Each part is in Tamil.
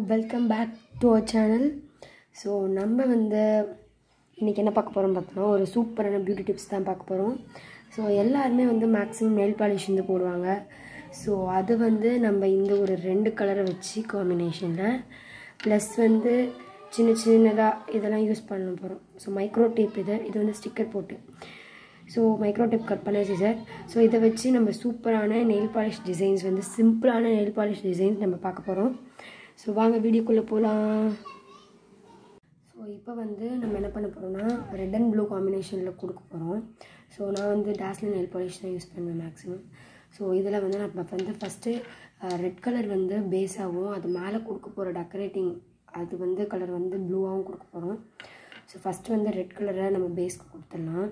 welcome back to our channel so நம்ம வந்து இன்றைக்கி என்ன பார்க்க போகிறோம் பார்த்தோம்னா ஒரு சூப்பரான பியூட்டி டிப்ஸ் தான் பார்க்க போகிறோம் ஸோ எல்லாருமே வந்து மேக்ஸிமம் நெயில் பாலிஷ் வந்து போடுவாங்க ஸோ அது வந்து நம்ம இந்த ஒரு ரெண்டு கலரை வச்சு காம்பினேஷனில் ப்ளஸ் வந்து சின்ன சின்னதாக இதெல்லாம் யூஸ் பண்ண போகிறோம் ஸோ மைக்ரோ டேப் இது இது வந்து ஸ்டிக்கர் போட்டு ஸோ மைக்ரோ டேப் கட் பண்ண சார் ஸோ இதை வச்சு நம்ம சூப்பரான நெயில் பாலிஷ் டிசைன்ஸ் வந்து சிம்பிளான நெயில் பாலிஷ் டிசைன்ஸ் நம்ம பார்க்க போகிறோம் ஸோ வாங்க வீடியோக்குள்ளே போகலாம் ஸோ இப்போ வந்து நம்ம என்ன பண்ண போகிறோம்னா ரெட் அண்ட் ப்ளூ காம்பினேஷனில் கொடுக்க போகிறோம் ஸோ நான் வந்து டேஸ்லின் நெயில் பாலிஷ் தான் யூஸ் பண்ணுவேன் மேக்ஸிமம் ஸோ இதில் வந்து நம்ம வந்து ஃபஸ்ட்டு ரெட் கலர் வந்து பேஸாகவும் அது மேலே கொடுக்க போகிற டெக்கரேட்டிங் அது வந்து கலர் வந்து ப்ளூவாகவும் கொடுக்க போகிறோம் ஸோ ஃபஸ்ட்டு வந்து ரெட் கலரை நம்ம பேஸ்க்கு கொடுத்துடலாம்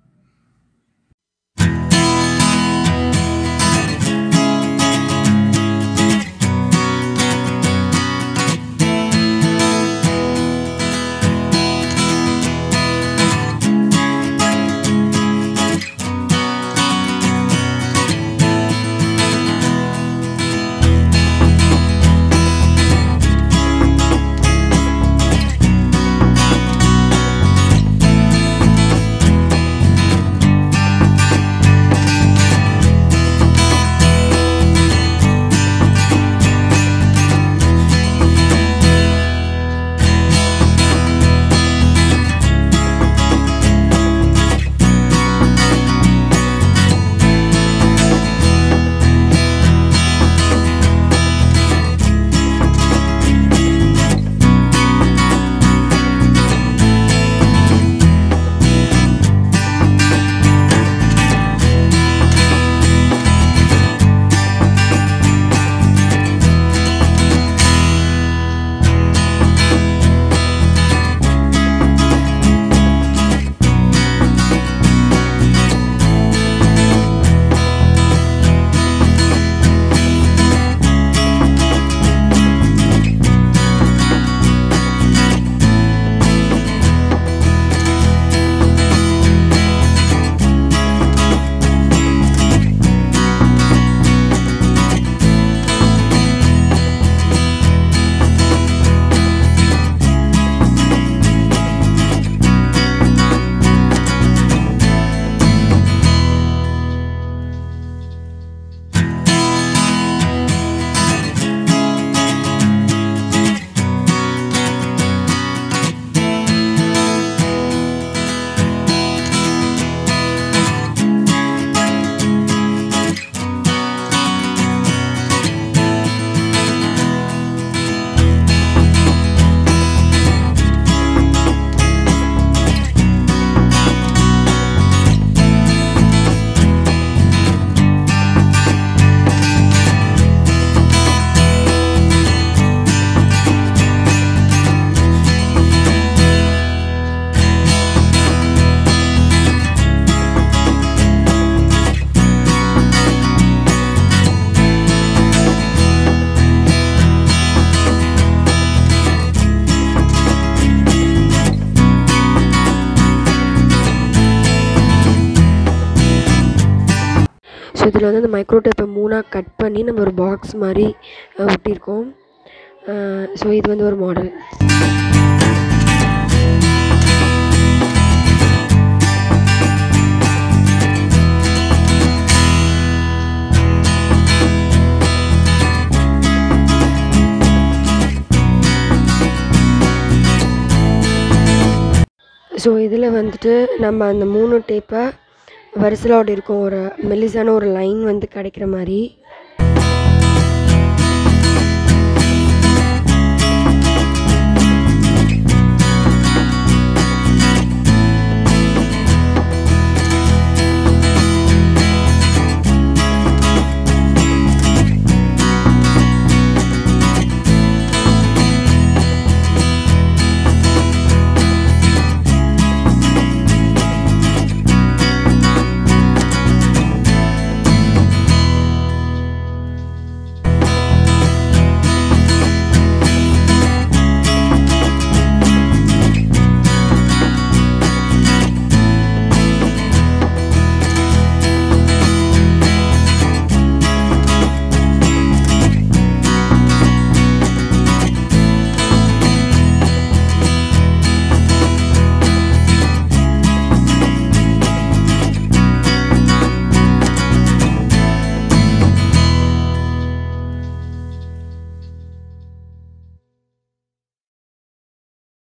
ஸோ இதில் வந்து அந்த மைக்ரோ டேப்பை மூணாக கட் பண்ணி நம்ம ஒரு பாக்ஸ் மாதிரி அஹ், ஒட்டியிருக்கோம் ஸோ இது வந்து ஒரு மாடல் ஸோ இதில் வந்துட்டு நம்ம அந்த மூணு டேப்பை வரிசையில் ஓடி இருக்கும் ஒரு மெல்லிசான ஒரு லைன் வந்து கிடைக்கிற மாதிரி